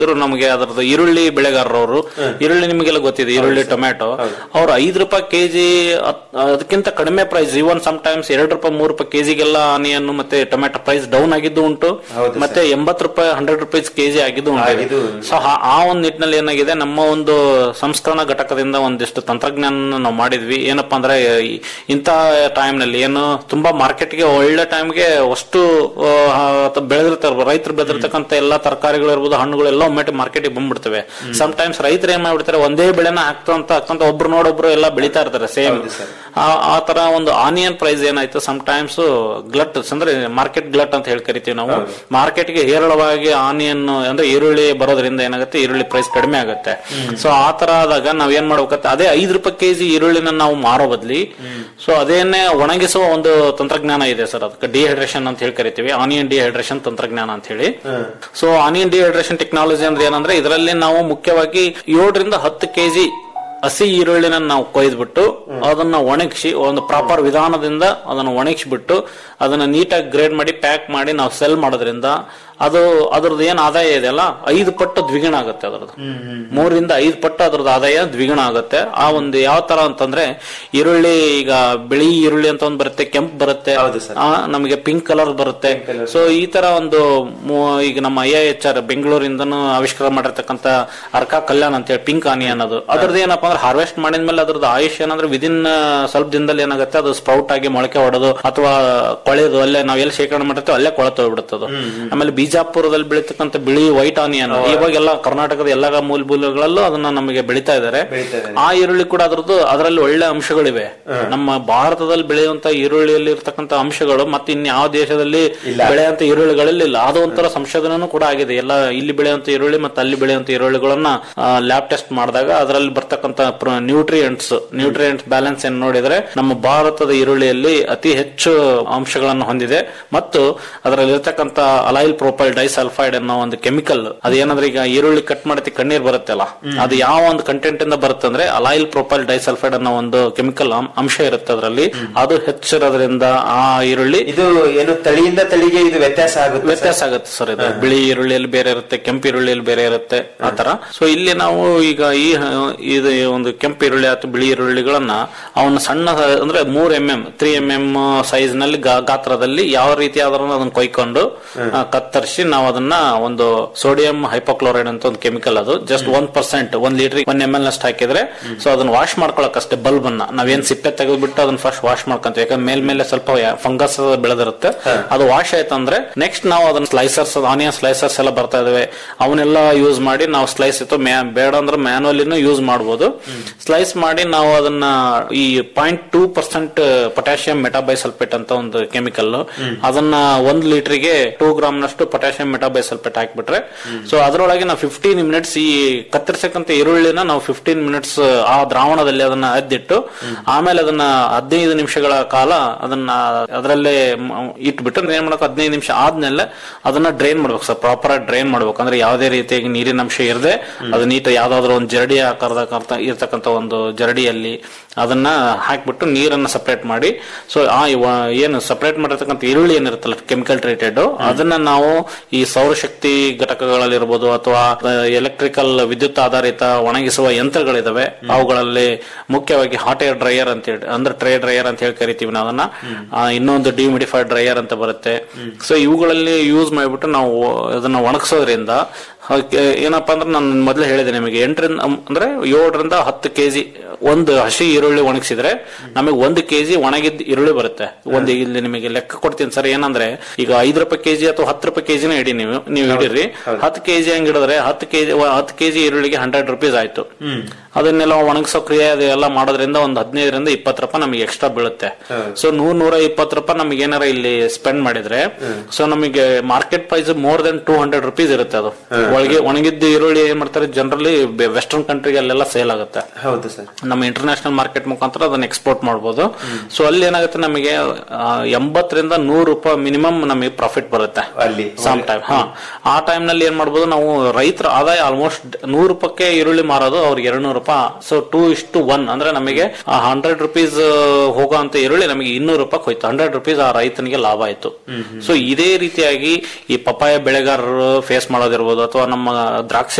ಇದ್ರು ನಮಗೆ ಅದರದ್ದು ಈರುಳ್ಳಿ ಬೆಳೆಗಾರರವರು ಈರುಳ್ಳಿ ನಿಮಗೆಲ್ಲ ಗೊತ್ತಿದೆ ಈರುಳ್ಳಿ ಟೊಮ್ಯಾಟೊ ಅವ್ರು ಐದು ರೂಪಾಯಿ ಕೆಜಿ ಅದಕ್ಕಿಂತ ಕಡಿಮೆ ಪ್ರೈಸ್ ಇವನ್ ಸಮ್ ಟೈಮ್ಸ್ ಎರಡು ರೂಪಾಯಿ ಮೂರು ರೂಪಾಯಿ ಕೆಜಿಗೆಲ್ಲ ಆನಿಯನ್ ಮತ್ತೆ ಟೊಮ್ಯಾಟೊ ಪ್ರೈಸ್ ಡೌನ್ ಆಗಿದ್ದು ಉಂಟು ಮತ್ತೆ ಎಂಬತ್ತು ರೂಪಾಯಿ ಹಂಡ್ರೆಡ್ ರುಪೀಸ್ ಕೆಜಿ ಆಗಿದ್ದು ಉಂಟು ಸೊ ಆ ಒಂದು ನಿಟ್ಟಿನಲ್ಲಿ ಏನಾಗಿದೆ ನಮ್ಮ ಒಂದು ಸಂಸ್ಕರಣಾ ಘಟಕದಿಂದ ಒಂದಿಷ್ಟು ತಂತ್ರಜ್ಞಾನ ನಾವು ಮಾಡಿದ್ವಿ ಏನಪ್ಪಾ ಅಂದ್ರೆ ಈ- ಇಂಥ ಟೈಮ್ ನಲ್ಲಿ ಏನು ತುಂಬಾ ಮಾರ್ಕೆಟ್ಗೆ ಒಳ್ಳೆ ಟೈಮ್ಗೆ ಅಷ್ಟು ಬೆಳೆದಿರ್ತಾರೆ ರೈತರು ಬೆಳೆದಿರ್ತಕ್ಕಂಥ ಎಲ್ಲಾ ತರಕಾರಿಗಳು ಇರ್ಬೋದು ಹಣ್ಣುಗಳು ಎಲ್ಲ ಒಮ್ಮೆ ಮಾರ್ಕೆಟ್ಗೆ ಬಂದ್ಬಿಡ್ತವೆ ಸಮ್ ಟೈಮ್ಸ್ ರೈತರು ಏನ್ ಮಾಡ್ಬಿಡ್ತಾರೆ ಒಂದೇ ಬೆಳೆನ ಹಾಕ್ತಂತ ಹಾಕ್ತಂತ ಒಬ್ರು ನೋಡೊಬ್ರು ಎಲ್ಲ ಬೆಳಿತಾ ಇರ್ತಾರೆ ಸೇಮ್ ಆ ತರ ಒಂದು ಆನಿಯನ್ ಪ್ರೈಸ್ ಏನಾಯ್ತು ಸಮ್ ಟೈಮ್ಸ್ ಗ್ಲಟ್ ಅಂದ್ರೆ ಮಾರ್ಕೆಟ್ ಗ್ಲಟ್ ಅಂತ ಹೇಳಿ ಕರಿತೀವಿ ನಾವು ಮಾರ್ಕೆಟ್ಗೆ ಹೇರಳವಾಗಿ ಆನಿಯನ್ ಅಂದ್ರೆ ಈರುಳ್ಳಿ ಬರೋದ್ರಿಂದ ಏನಾಗುತ್ತೆ ಈರುಳ್ಳಿ ಪ್ರೈಸ್ ಕಡಿಮೆ ಆಗುತ್ತೆ ಸೊ ಆ ತರ ಆದಾಗ ನಾವ್ ಏನ್ ಮಾಡ್ಬೇಕತ್ತೆ ಅದೇ ಐದು ರೂಪಾಯಿ ಕೆಜಿ ಈರುಳ್ಳಿನ ನಾವು ಮಾರೋ ಬದ್ಲಿ ಸೊ ಅದೇನೆ ಒಣಗಿಸುವ ಒಂದು ತಂತ್ರಜ್ಞಾನ ಇದೆ ಸರ್ ಅದಕ್ಕೆ ಡಿಹೈಡ್ರೇಷನ್ ಅಂತ ಹೇಳಿ ಕರಿತೀವಿ ಆನಿಯನ್ ಡಿಹೈಡ್ರೇಷನ್ ತಂತ್ರಜ್ಞಾನ ಅಂತ ಹೇಳಿ ಸೊ ಆನಿಯನ್ ಡಿಹೈಡ್ರೇಷನ್ ಟೆಕ್ನಾಲಜಿ ಅಂದ್ರೆ ಏನಂದ್ರೆ ಇದರಲ್ಲಿ ನಾವು ಮುಖ್ಯವಾಗಿ ಏಳರಿಂದ ಹತ್ತು ಕೆಜಿ ಹಸಿ ಈರುಳ್ಳಿನ ನಾವು ಕೊಯ್ದ್ಬಿಟ್ಟು ಅದನ್ನ ಒಣಗಿಸಿ ಒಂದು ಪ್ರಾಪರ್ ವಿಧಾನದಿಂದ ಅದನ್ನ ಒಣಗಿಸ್ಬಿಟ್ಟು ಅದನ್ನ ನೀಟಾಗಿ ಗ್ರೇಡ್ ಮಾಡಿ ಪ್ಯಾಕ್ ಮಾಡಿ ನಾವು ಸೆಲ್ ಮಾಡೋದ್ರಿಂದ ಅದು ಅದ್ರದ್ದು ಏನ್ ಆದಾಯ ಇದೆಯಲ್ಲ ಐದು ಪಟ್ಟು ದ್ವಿಗುಣ ಆಗುತ್ತೆ ಅದರದ್ದು ಮೂರರಿಂದ ಐದು ಪಟ್ಟು ಅದ್ರದ್ದು ಆದಾಯ ದ್ವಿಗುಣ ಆಗುತ್ತೆ ಆ ಒಂದು ಯಾವ ತರ ಅಂತಂದ್ರೆ ಈರುಳ್ಳಿ ಈಗ ಬಿಳಿ ಈರುಳ್ಳಿ ಅಂತ ಒಂದು ಬರುತ್ತೆ ಕೆಂಪು ಬರುತ್ತೆ ಆ, ನಮಗೆ ಪಿಂಕ್ ಕಲರ್ ಬರುತ್ತೆ ಸೊ ಈ ತರ ಒಂದು ಮೂ- ಈಗ ನಮ್ಮ ಐ ಐ ಎಚ್ ಆರ್ ಬೆಂಗಳೂರಿಂದನೂ ಆವಿಷ್ಕಾರ ಮಾಡಿರ್ತಕ್ಕಂಥ ಅರ್ಕಾ ಕಲ್ಯಾಣ್ ಅಂತ ಹೇಳಿ ಪಿಂಕ್ ಆನಿಯನ್ ಅದು ಅದ್ರದ್ದು ಏನಪ್ಪಾ ಅಂದ್ರೆ ಹಾರ್ವೆಸ್ಟ್ ಮಾಡಿದ್ಮೇಲೆ ಅದ್ರದ್ದು ಆಯುಷ್ ಏನಂದ್ರೆ ವಿದಿನ್ ಸ್ವಲ್ಪ ದಿನದಲ್ಲಿ ಏನಾಗುತ್ತೆ ಅದು ಸ್ಪ್ರೌಟ್ ಆಗಿ ಮೊಳಕೆ ಹೊಡೆದು ಅಥವಾ ಕೊಳೆದು ಅಲ್ಲೇ ನಾವ್ ಎಲ್ಲಿ ಶೇಖರಣೆ ಮಾಡಿರ್ತೀವಿ ಅಲ್ಲೇ ಕೊಳತು ಹೋಗ್ಬಿಡುತ್ತೆ ಅದು ಆಮೇಲೆ ಬಿಜಾಪುರದಲ್ಲಿ ಬೆಳೀತಕ್ಕಂಥ ಬಿಳಿ ವೈಟ್ ಆನಿಯನ್ ಇವಾಗೆಲ್ಲ ಕರ್ನಾಟಕದ ಎಲ್ಲ ಮೂಲ ಮೂಲಗಳಲ್ಲೂ ಅದನ್ನ ನಮಗೆ ಬೆಳೀತಾ ಇದ್ದಾರೆ ಆ ಈರುಳ್ಳಿ ಕೂಡ ಅದ್ರದ್ದು ಅದರಲ್ಲಿ ಒಳ್ಳೆ ಅಂಶಗಳಿವೆ ನಮ್ಮ ಭಾರತದಲ್ಲಿ ಬೆಳೆಯುವಂತ ಈರುಳ್ಳಿಯಲ್ಲಿ ಇರ್ತಕ್ಕಂಥ ಅಂಶಗಳು ಮತ್ತೆ ಇನ್ಯಾವ ದೇಶದಲ್ಲಿ ಬೆಳೆಯುವಂತ ಈರುಳ್ಳಿಗಳಲ್ಲಿ ಇಲ್ಲ ಅದು ಒಂಥರ ಸಂಶೋಧನೆನೂ ಕೂಡ ಆಗಿದೆ ಎಲ್ಲ ಇಲ್ಲಿ ಬೆಳೆಯುವಂತ ಈರುಳ್ಳಿ ಮತ್ತೆ ಅಲ್ಲಿ ಬೆಳೆಯುವಂತ ಈರುಳ್ಳಿಗಳನ್ನ ಲ್ಯಾಬ್ ಟೆಸ್ಟ್ ಮಾಡಿದಾಗ ಅದರಲ್ಲಿ ಬರ್ತಕ್ಕಂಥ ನ್ಯೂಟ್ರಿಯೆಂಟ್ಸ್ ನ್ಯೂಟ್ರಿಯೆಂಟ್ಸ್ ಬ್ಯಾಲೆನ್ಸ್ ಏನ್ ನೋಡಿದ್ರೆ ನಮ್ಮ ಭಾರತದ ಈರುಳ್ಳಿಯಲ್ಲಿ ಅತಿ ಹೆಚ್ಚು ಅಂಶಗಳನ್ನು ಹೊಂದಿದೆ ಮತ್ತು ಅದರಲ್ಲಿ ಇರ್ತಕ್ಕಂಥ ಅಲೈಲ್ ಪ್ರೊಪೈಲ್ ಡೈಸಲ್ಫೈಡ್ ಅನ್ನೋ ಒಂದು ಕೆಮಿಕಲ್ ಅದೇನಂದ್ರೆ ಈಗ ಈರುಳ್ಳಿ ಕಟ್ ಮಾಡತಿ ಕಣ್ಣೀರ್ ಬರುತ್ತಲ್ಲ ಅದು ಯಾವ ಒಂದು ಕಂಟೆಂಟ್ ಇಂದ ಬರುತ್ತೆ ಅಂದ್ರೆ ಅಲೈಲ್ ಪ್ರೊಪೈಲ್ ಡೈಸಲ್ಫೈಡ್ ಅನ್ನೋ ಒಂದು ಕೆಮಿಕಲ್ ಅಂಶ ಇರುತ್ತೆ ಅದರಲ್ಲಿ ಅದು ಹೆಚ್ಚಿರೋದ್ರಿಂದ ಆ ಈರುಳ್ಳಿ ಇದು ಏನು ತಳಿಯಿಂದ ತಳಿಗೆ ಇದು ವ್ಯತ್ಯಾಸ ಆಗುತ್ತೆ ವ್ಯತ್ಯಾಸ ಆಗುತ್ತೆ ಸರ್ ಇದು ಬಿಳಿ ಈರುಳ್ಳಿಯಲ್ಲಿ ಬೇರೆ ಇರುತ್ತೆ ಕೆಂಪು ಈರುಳ್ಳಿಯಲ್ಲಿ ಬೇರೆ ಇರುತ್ತೆ ಆತರ ಸೊ ಇಲ್ಲಿ ನಾವು ಈಗ ಈ ಹ- ಇದು ಒಂದು ಕೆಂಪು ಈರುಳ್ಳಿ ಅಥವಾ ಬಿಳಿ ಈರುಳ್ಳಿಗಳನ್ನ ಅವನ್ನ ಸಣ್ಣ ಅಂದ್ರೆ ಮೂರ್ M M three M M size ನಲ್ಲಿ ಗಾ- ಗಾತ್ರದಲ್ಲಿ ಯಾವ ರೀತಿ ಆದ್ರೂ ಅದನ್ನ ಕೊಯ್ಕೊಂಡು ಆ, ಕತ್ತರಿಸಿ ನಾವು ಅದನ್ನ ಒಂದು ಸೋಡಿಯಂ ಹೈಪೋಕ್ಲೋರೈಡ್ ಅಂತ ಒಂದು ಕೆಮಿಕಲ್ ಅದು ಜಸ್ಟ್ ಒನ್ ಪರ್ಸೆಂಟ್ ಒಂದ್ ಲೀಟರ್ ಒನ್ ಎಂ ಎಲ್ ನಷ್ಟು ಹಾಕಿದ್ರೆ ಸೊ ಅದನ್ನ ವಾಶ್ ಮಾಡ್ಕೊಳಕ್ ಅಷ್ಟೇ ಬಲ್ಬ್ ಅನ್ನ ನಾವೇನ್ ಸಿಪ್ಪೆ ತೆಗೆದ್ಬಿಟ್ಟು ಅದನ್ನ ಫಸ್ಟ್ ವಾಶ್ ಮಾಡ್ಕೊಂತೀವಿ ಯಾಕಂದ್ರೆ ಮೇಲ್ಮೇಲೆ ಸ್ವಲ್ಪ ಫಂಗಸ್ ಬೆಳೆದಿರುತ್ತೆ ಅದು ವಾಶ್ ಆಯ್ತಂದ್ರೆ ನೆಕ್ಸ್ಟ್ ನಾವು ಅದನ್ನ ಸ್ಲೈಸರ್ಸ್ ಆನಿಯನ್ ಸ್ಲೈಸರ್ಸ್ ಎಲ್ಲ ಬರ್ತಾ ಇದಾವೆ ಅವನ್ನೆಲ್ಲ ಯೂಸ್ ಮಾಡಿ ನಾವು ಸ್ಲೈಸ್ ಇತ್ತು ಮ್ಯಾ- ಬೇಡ ಅಂದ್ರೆ ಮ್ಯಾನುವಲಿನೂ ಯೂಸ್ ಮಾಡಬಹುದು ಸ್ಲೈಸ್ ಮಾಡಿ ನಾವು ಅದನ್ನ ಈ point two percent potassium metabisulphite ಅಂತ ಒಂದು ಕೆಮಿಕಲ್ ಅದನ್ನ ಒಂದ್ ಲೀಟರ್ಗೆ ಟೂ ಗ್ರಾಮ್ ನಷ್ಟು ಪೊಟ್ಯಾಷಿಯಂ ಮೆಟಾಬೈಸಲ್ಫೇಟ್ ಹಾಕ್ಬಿಟ್ರೆ ಸೊ ಅದರೊಳಗೆ ನಾವು ಫಿಫ್ಟೀನ್ ಮಿನಿಟ್ಸ್ ಈ ಕತ್ತರಿಸಕ್ಕಂತ ಈರುಳ್ಳಿನ ನಾವು ಫಿಫ್ಟೀನ್ ಮಿನಿಟ್ಸ್ ಆ ದ್ರಾವಣದಲ್ಲಿ ಅದನ್ನ ಅದ್ದಿಟ್ಟು ಆಮೇಲೆ ಅದನ್ನ ಹದಿನೈದು ನಿಮಿಷಗಳ ಕಾಲ ಅದನ್ನ ಅದರಲ್ಲೇ ಮ- ಇಟ್ಬಿಟ್ಟು ಏನ್ ಮಾಡಬೇಕು ಹದಿನೈದು ನಿಮಿಷ ಆದ್ಮೇಲೆ ಅದನ್ನ ಡ್ರೈನ್ ಮಾಡ್ಬೇಕು ಸರ್ ಪ್ರಾಪರ್ ಆಗಿ ಡ್ರೈನ್ ಮಾಡ್ಬೇಕು ಅಂದ್ರೆ ಯಾವುದೇ ರೀತಿಯಾಗಿ ನೀರಿನ ಅಂಶ ಇರದೆ ಅದು ನೀಟ್ ಯಾವ್ದಾದ್ರು ಒಂದು ಜರಡಿ ಆಕಾರದ ಇರ್ತಕ್ಕಂಥ ಒಂದು ಜರಡಿಯಲ್ಲಿ ಅದನ್ನ ಹಾಕ್ಬಿಟ್ಟು ನೀರನ್ನ ಸಪರೇಟ್ ಮಾಡಿ ಸೊ ಆ ಇವ- ಏನು ಸಪರೇಟ್ ಮಾಡಿರ್ತಕ್ಕಂಥ ಈರುಳ್ಳಿ ಏನಿರುತ್ತಲ್ಲ ಕೆಮಿಕಲ್ ಟ್ರೀಟೆಡ್ ಅದನ್ನ ನಾವು ಈ ಸೌರಶಕ್ತಿ ಘಟಕಗಳಲ್ಲಿರ್ಬೋದು ಅಥವಾ ಎಲೆಕ್ಟ್ರಿಕಲ್ ವಿದ್ಯುತ್ ಆಧಾರಿತ ಒಣಗಿಸುವ ಯಂತ್ರಗಳಿದಾವೆ ಅವುಗಳಲ್ಲಿ ಮುಖ್ಯವಾಗಿ ಹಾಟ್ ಏರ್ ಡ್ರೈಯರ್ ಅಂತ ಹೇಳಿ ಅಂದ್ರೆ ಟ್ರೇ ಡ್ರೈಯರ್ ಅಂತ ಹೇಳಿ ಕರಿತೀವಿ ನಾವು ಅದನ್ನ ಆ, ಇನ್ನೊಂದು ಡಿಮಿಡಿಫೈಡ್ ಡ್ರೈಯರ್ ಅಂತ ಬರುತ್ತೆ ಸೊ ಇವುಗಳಲ್ಲಿ ಯೂಸ್ ಮಾಡಿಬಿಟ್ಟು ನಾವು ಅದನ್ನ ಒಣಗಿಸೋದ್ರಿಂದ ಅದಕ್ಕೆ ಏನಪ್ಪಾ ಅಂದ್ರೆ ನಾನು ಮೊದಲೇ ಹೇಳಿದೆ ನಿಮಗೆ ಎಂಟರಿಂದ ಅಂದ್ರೆ ಏಳರಿಂದ ಹತ್ತು ಕೆಜಿ ಒಂದು ಹಸಿ ಈರುಳ್ಳಿ ಒಣಗಿಸಿದ್ರೆ ನಮಗೆ ಒಂದು ಕೆಜಿ ಒಣಗಿದ ಈರುಳ್ಳಿ ಬರುತ್ತೆ ಒಂದು ಇಲ್ಲಿ ನಿಮಗೆ ಲೆಕ್ಕ ಕೊಡ್ತೀನಿ ಸರ್ ಏನಂದ್ರೆ ಈಗ ಐದು ರೂಪಾಯಿ ಕೆಜಿ ಅಥವಾ ಹತ್ತು ರೂಪಾಯಿ ಕೆಜಿನ ಇಡಿ ನೀವು ನೀವು ಹಿಡೀರಿ ಹತ್ತು ಕೆಜಿ ಹಂಗ್ ಹಿಡಿದ್ರೆ ಹತ್ತು ಕೆಜಿ ಹತ್ತು ಕೆಜಿ ಈರುಳ್ಳಿಗೆ ಹಂಡ್ರೆಡ್ ರುಪೀಸ್ ಆಯ್ತು ಅದನ್ನೆಲ್ಲ ಒಣಗಿಸೋ ಕ್ರಿಯೆ ಅದೆಲ್ಲ ಮಾಡೋದ್ರಿಂದ ಒಂದು ಹದಿನೈದರಿಂದ ಇಪ್ಪತ್ತು ರೂಪಾಯಿ ನಮಗೆ ಎಕ್ಸ್ಟ್ರಾ ಬೀಳುತ್ತೆ ಸೊ ನೂರ್ ನೂರ ಇಪ್ಪತ್ತು ರೂಪಾಯಿ ನಮಗೆ ಏನಾರ ಇಲ್ಲಿ ಸ್ಪೆಂಡ್ ಮಾಡಿದ್ರೆ ಸೊ ನಮಗೆ market price more than two hundred rupees ಇರುತ್ತೆ ಅದು ಒಳಗೆ ಒಣಗಿದ್ದ ಈರುಳ್ಳಿ ಏನ್ ಮಾಡ್ತಾರೆ ಜನರಲಿ ವೆಸ್ಟರ್ನ್ ಕಂಟ್ರಿಗಲ್ಲೆಲ್ಲ ಸೇಲ್ ಆಗುತ್ತೆ ಹೌದು ಸರ್ ನಮ್ಮ ಇಂಟರ್ನ್ಯಾಷನಲ್ ಮಾರ್ಕೆಟ್ ಮುಖಾಂತರ ಅದನ್ನ ಎಕ್ಸ್ಪೋರ್ಟ್ ಮಾಡಬಹುದು ಸೊ ಅಲ್ಲಿ ಏನಾಗುತ್ತೆ ನಮಗೆ ಆ, ಎಂಬತ್ತರಿಂದ ನೂರು ರೂಪಾಯಿ ಮಿನಿಮಮ್ ನಮಗೆ ಪ್ರಾಫಿಟ್ ಬರುತ್ತೆ ಅಲ್ಲಿ ಸಮ್ ಟೈಮ್ ಹಾ ಆ ಟೈಮ್ ನಲ್ಲಿ ಏನ್ ಮಾಡ್ಬೋದು ನಾವು ರೈತರ ಆದಾಯ ಆಲ್ಮೋಸ್ಟ್ ನೂರು ರೂಪಾಯಿಗೆ ಈರುಳ್ಳಿ ಮಾರೋದು ಅವ್ರಿಗೆ ಎರಡು ನೂರು ರೂಪಾಯಿ so two is to one ಅಂದ್ರೆ ನಮಗೆ ಹಂಡ್ರೆಡ್ ರುಪೀಸ್ ಹೋಗೋ ಅಂತ ಈರುಳ್ಳಿ ನಮಗೆ ಇನ್ನೂರು ರೂಪಾಯಿ ಹೋಯ್ತು ಹಂಡ್ರೆಡ್ ರುಪೀಸ್ ಆ ರೈತನಿಗೆ ಲಾಭ ಆಯ್ತು ಸೊ ಇದೇ ರೀತಿಯಾಗಿ ಈ ಪಪಾಯ ಬೆಳೆಗಾರರು ಫೇಸ್ ಮಾಡೋದಿರ್ಬೋದು ಅಥವಾ ನಮ್ಮ ದ್ರಾಕ್ಷಿ